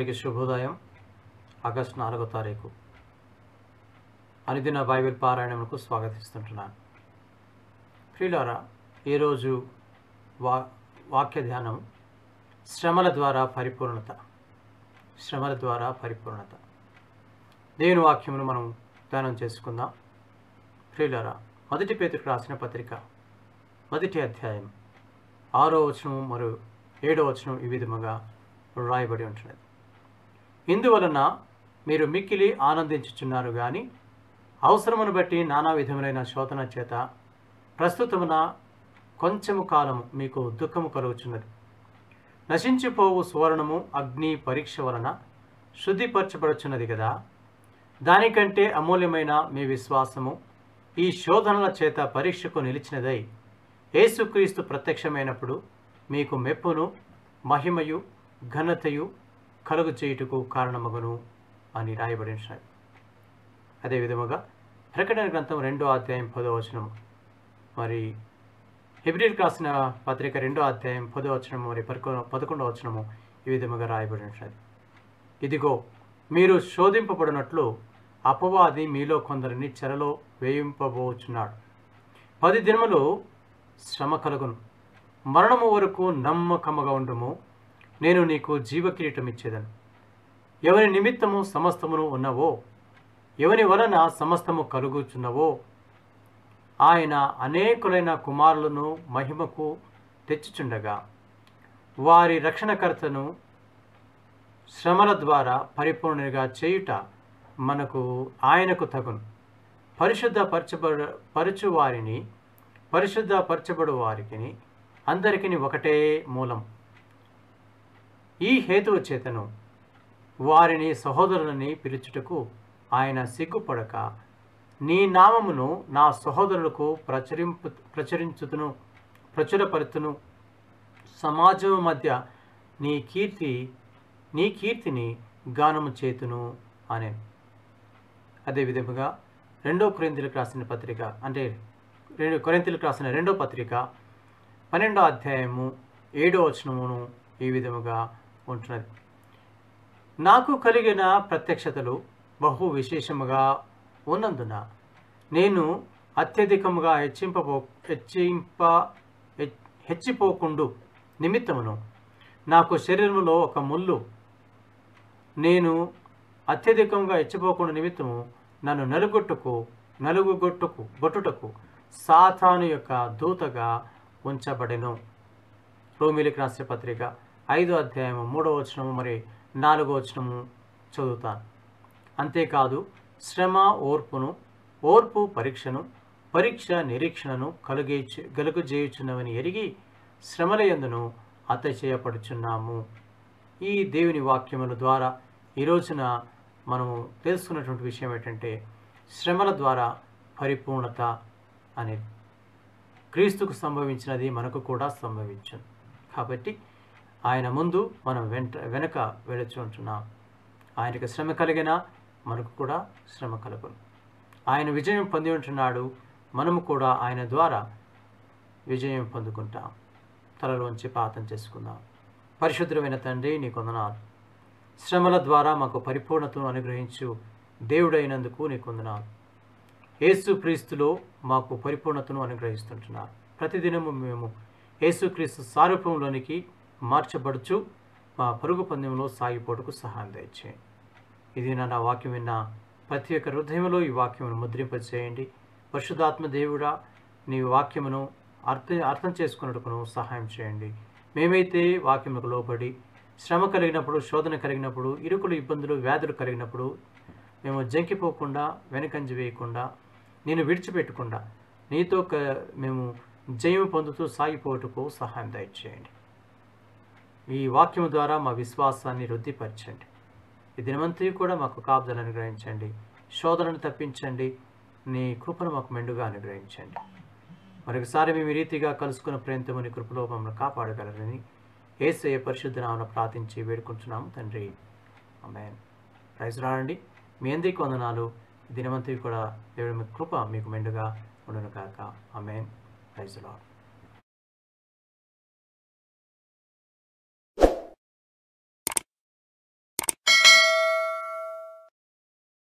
అందరికీ శుభోదయం ఆగస్టు నాలుగో తారీఖు అనుదిన బైబిల్ పారాయణములకు స్వాగతిస్తుంటున్నాను ప్రియులారా ఈరోజు వా వాక్య ధ్యానం శ్రమల ద్వారా పరిపూర్ణత శ్రమల ద్వారా పరిపూర్ణత దేవుని వాక్యమును మనం ధ్యానం చేసుకుందాం ప్రియులారా మొదటి పేతుకు రాసిన పత్రిక మొదటి అధ్యాయం ఆరో వచనం మరియు ఏడో వచనం ఈ విధముగా వ్రాయబడి ఉంటున్నది ఇందువలన మీరు మిక్కిలి ఆనందించుచున్నారు కానీ అవసరమును బట్టి నానా విధములైన శోధన చేత ప్రస్తుతమున కొంచెము కాలము మీకు దుఃఖము కలుగుచున్నది నశించిపోవు సువర్ణము అగ్ని పరీక్ష వలన శుద్ధిపరచబడుచున్నది కదా దానికంటే అమూల్యమైన మీ విశ్వాసము ఈ శోధనల చేత పరీక్షకు నిలిచినదై యేసుక్రీస్తు ప్రత్యక్షమైనప్పుడు మీకు మెప్పును మహిమయు ఘనతయు కలుగు చేయుటకు కారణమగును అని రాయబడినది అదేవిధముగా ప్రకటన గ్రంథం రెండో అధ్యాయం పదో వచనం మరి హిబ్రిల్ రాసిన పత్రిక రెండో అధ్యాయం పదో వచనము మరి పదకొ పదకొండవ వచనము ఈ విధముగా రాయబడినది ఇదిగో మీరు శోధింపబడినట్లు అపవాది మీలో కొందరిని చెరలో వేయింపబోచున్నాడు పది దినములు శ్రమ కలుగును మరణము వరకు నమ్మకముగా ఉండుము నేను నీకు జీవకిరీటం ఇచ్చేదను ఎవరి నిమిత్తము సమస్తమును ఉన్నవో ఎవని వలన సమస్తము కలుగుచున్నవో ఆయన అనేకులైన కుమారులను మహిమకు తెచ్చుచుండగా వారి రక్షణకర్తను శ్రమల ద్వారా పరిపూర్ణగా చేయుట మనకు ఆయనకు తగును పరిశుద్ధ పరచబడ పరచు వారిని పరిశుద్ధ పరచబడు వారికి అందరికీ ఒకటే మూలం ఈ హేతువు చేతను వారిని సహోదరులని పిలుచుటకు ఆయన సిగ్గుపడక నీ నామమును నా సహోదరులకు ప్రచురింపు ప్రచురించుతును ప్రచురపరుతును సమాజం మధ్య నీ కీర్తి నీ కీర్తిని గానము చేతును అనే అదేవిధముగా రెండో కొరింతలకు రాసిన పత్రిక అంటే రెండు కొరింతలకు రాసిన రెండో పత్రిక పన్నెండో అధ్యాయము ఏడో వచనమును ఈ విధముగా ఉంటున్నది నాకు కలిగిన ప్రత్యక్షతలు బహు విశేషముగా ఉన్నందున నేను అత్యధికముగా హెచ్చింపబో హెచ్చింప హెచ్చిపోకుండు నిమిత్తమును నాకు శరీరంలో ఒక ముళ్ళు నేను అత్యధికంగా హెచ్చిపోకుండా నిమిత్తము నన్ను నలుగొట్టుకు నలుగుగొట్టుకు గొట్టుటకు సాతాను యొక్క దూతగా ఉంచబడెను రోమిలికి రాసిన పత్రిక ఐదో అధ్యాయము మూడో వచనము మరి నాలుగో వచనము చదువుతాను అంతేకాదు శ్రమ ఓర్పును ఓర్పు పరీక్షను పరీక్ష నిరీక్షణను కలిగే కలుగజేయుచున్నవని ఎరిగి శ్రమల ఎందును అతచేయపడుచున్నాము ఈ దేవుని వాక్యముల ద్వారా ఈ రోజున మనము తెలుసుకున్నటువంటి విషయం ఏంటంటే శ్రమల ద్వారా పరిపూర్ణత అనేది క్రీస్తుకు సంభవించినది మనకు కూడా సంభవించను కాబట్టి ఆయన ముందు మనం వెంట వెనక వెళుచుంటున్నాం ఆయనకు శ్రమ కలిగిన మనకు కూడా శ్రమ కలుగును ఆయన విజయం పొంది ఉంటున్నాడు మనము కూడా ఆయన ద్వారా విజయం పొందుకుంటాం తలలోంచి పాతం చేసుకుందాం పరిశుద్ధమైన తండ్రి నీ కొందనాలు శ్రమల ద్వారా మాకు పరిపూర్ణతను అనుగ్రహించు దేవుడైనందుకు నీ కొందనాలు యేసు క్రీస్తులో మాకు పరిపూర్ణతను అనుగ్రహిస్తుంటున్నారు ప్రతిదినము మేము యేసుక్రీస్తు సారూప్యంలోనికి మార్చబడుచు మా పరుగు పందెంలో సాగిపోటుకు సహాయం దయచేయండి ఇది నా వాక్యం విన్న ప్రతి ఒక్క హృదయంలో ఈ వాక్యమును ముద్రింపచేయండి పరిశుధాత్మ దేవుడా నీ వాక్యమును అర్థం అర్థం చేసుకున్నట్టుకును సహాయం చేయండి మేమైతే వాక్యముకు లోబడి శ్రమ కలిగినప్పుడు శోధన కలిగినప్పుడు ఇరుకులు ఇబ్బందులు వ్యాధులు కలిగినప్పుడు మేము జంకిపోకుండా వెనకంజ వేయకుండా నేను విడిచిపెట్టకుండా నీతో మేము జయం పొందుతూ సాగిపోటుకు సహాయం దయచేయండి ఈ వాక్యం ద్వారా మా విశ్వాసాన్ని వృద్ధిపరచండి ఈ దినమంతా కూడా మాకు కాపుదలు అనుగ్రహించండి శోధనను తప్పించండి నీ కృపను మాకు మెండుగా అనుగ్రహించండి మరొకసారి మేము ఈ రీతిగా కలుసుకున్న ప్రేంతముని కృపలో మమ్మల్ని కాపాడగలరని ఏసయ పరిశుద్ధ నామను ప్రార్థించి వేడుకుంటున్నాము తండ్రి ఆమె ప్రైజ్ రానండి మీ అందరికీ వందనాలు దినమంతా కూడా దేవుడి కృప మీకు మెండుగా ఉండును కాక ఆమెన్ ప్రైజ్ లాడ్